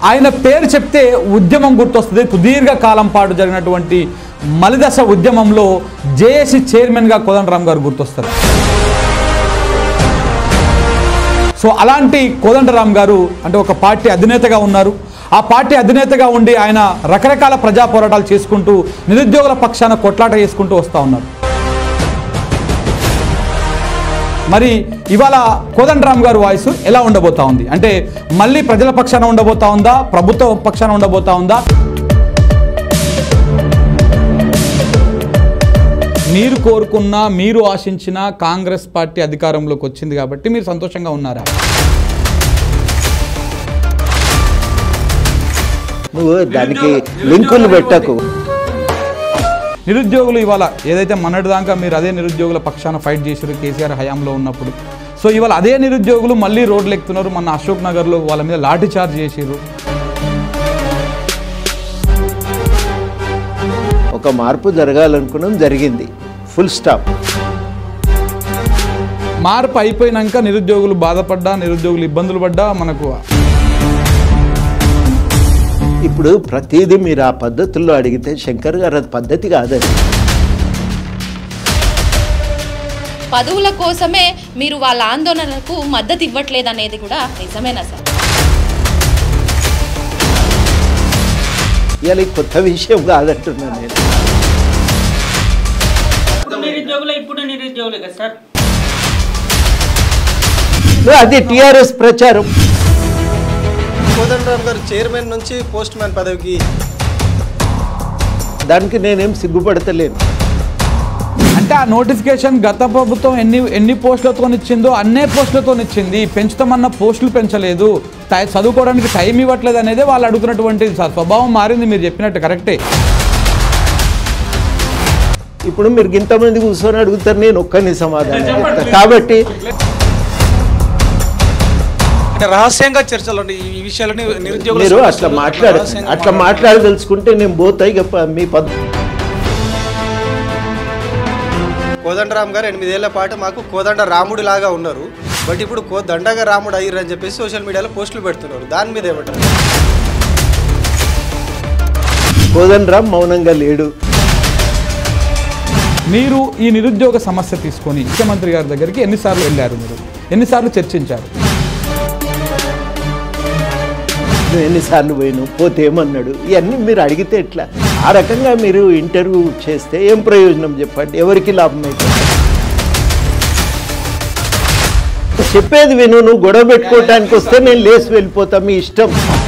ఆయన పేరు చెప్తే ఉద్యమం గుర్తొస్తుంది సుదీర్ఘ కాలం పాటు జరిగినటువంటి మలిదశ ఉద్యమంలో జేఏసీ చైర్మన్గా కోదండరామ్ గారు గుర్తొస్తారు సో అలాంటి కోదండరామ్ గారు అంటే ఒక పార్టీ అధినేతగా ఉన్నారు ఆ పార్టీ అధినేతగా ఉండి ఆయన రకరకాల ప్రజా పోరాటాలు చేసుకుంటూ నిరుద్యోగుల పక్షాన కొట్లాట చేసుకుంటూ వస్తూ ఉన్నారు మరి ఇవాళ కోదండరామ్ గారు వాయిస్ ఎలా ఉండబోతా ఉంది అంటే మళ్ళీ ప్రజల పక్షాన ఉండబోతా ఉందా ప్రభుత్వ పక్షాన ఉండబోతా ఉందా మీరు కోరుకున్న మీరు ఆశించిన కాంగ్రెస్ పార్టీ అధికారంలోకి వచ్చింది కాబట్టి మీరు సంతోషంగా ఉన్నారా నువ్వు దానికి లింకులు పెట్టకు నిరుద్యోగులు ఇవాళ ఏదైతే మొన్నటిదాకా మీరు అదే నిరుద్యోగుల పక్షాన ఫైట్ చేశారు కేసీఆర్ హయాంలో ఉన్నప్పుడు సో ఇవాళ అదే నిరుద్యోగులు మళ్ళీ రోడ్లు ఎక్కుతున్నారు మొన్న అశోక్ నగర్లో వాళ్ళ మీద లాఠీ చార్జ్ చేసిర్రు ఒక మార్పు జరగాలనుకున్నాం జరిగింది ఫుల్ స్టాప్ మార్పు అయిపోయినాక నిరుద్యోగులు బాధపడ్డా నిరుద్యోగులు ఇబ్బందులు పడ్డా మనకు ఇప్పుడు ప్రతిదీ మీరు ఆ పద్ధతుల్లో అడిగితే శంకర్ గారు అది పద్ధతి కాదని పదవుల కోసమే మీరు వాళ్ళ ఆందోళనలకు మద్దతు ఇవ్వట్లేదు అనేది కూడా నిజమేనా సార్ ఇవాళ ఈ కొత్త విషయం కాదంటున్నాను నేను ఇప్పుడు నిరుద్యోగులు ఇప్పుడు నిరుద్యోగులు కదా సార్ అది టిఆర్ఎస్ ప్రచారం కోదండరామ్ గారు చైర్మన్ నుంచి పోస్ట్ మ్యాన్ పదవికి దానికి నేనేం సిగ్గుపడతలేను అంటే ఆ నోటిఫికేషన్ గత ప్రభుత్వం ఎన్ని ఎన్ని పోస్టులతో ఇచ్చిందో అన్నే పోస్టులతో ఇచ్చింది పెంచుతామన్న పోస్టులు పెంచలేదు టై- చదువుకోవడానికి టైం ఇవ్వట్లేదు అనేది వాళ్ళు అడుగుతున్నటువంటి స- స్వభావం మారింది మీరు చెప్పినట్టు కరెక్టే ఇప్పుడు మీరు ఇంతమంది కూర్చొని అడుగుతారు నేను ఒక్కని సమాధానం చెప్తా. కాబట్టి అంటే రహస్యంగా చర్చలు ఉంటాయి. ఈ విషయాలని నిరుద్యోగుల మీరు అట్లా సమస్యలు మాట్లాడ రహస్యంగా అట్లా మాట్లాడాలి. మాట్లాడదలుచుకుంటే నేను పోతా ఇక ప- మీ పద్ కోదండరామ్ గారు ఎనిమిదేళ్ల పాటు మాకు కోదండ రాముడు లాగా ఉన్నారు బట్ ఇప్పుడు కో దండగా రాముడు అయ్యారు అని చెప్పేసి సోషల్ మీడియాలో పోస్టులు పెడుతున్నారు దాని మీద ఏమంటారు కోదండరామ్ మౌనంగా లేడు మీరు ఈ నిరుద్యోగ సమస్య తీసుకొని ముఖ్యమంత్రి గారి దగ్గరికి ఎన్నిసార్లు వెళ్ళారు మీరు ఎన్నిసార్లు చర్చించారు నువ్వు ఎన్నిసార్లు పోయినావు పోతే ఏమన్నాడు ఇవన్నీ మీరు అడిగితే ఎట్లా ఆ రకంగా మీరు ఇంటర్వ్యూ చేస్తే ఏం ప్రయోజనం చెప్పండి ఎవరికి లాభం అవుతుంది చెప్పేది విను నువ్వు గొడవ పెట్టుకోవటానికి వస్తే నేను లేచి వెళ్ళిపోతా మీ ఇష్టం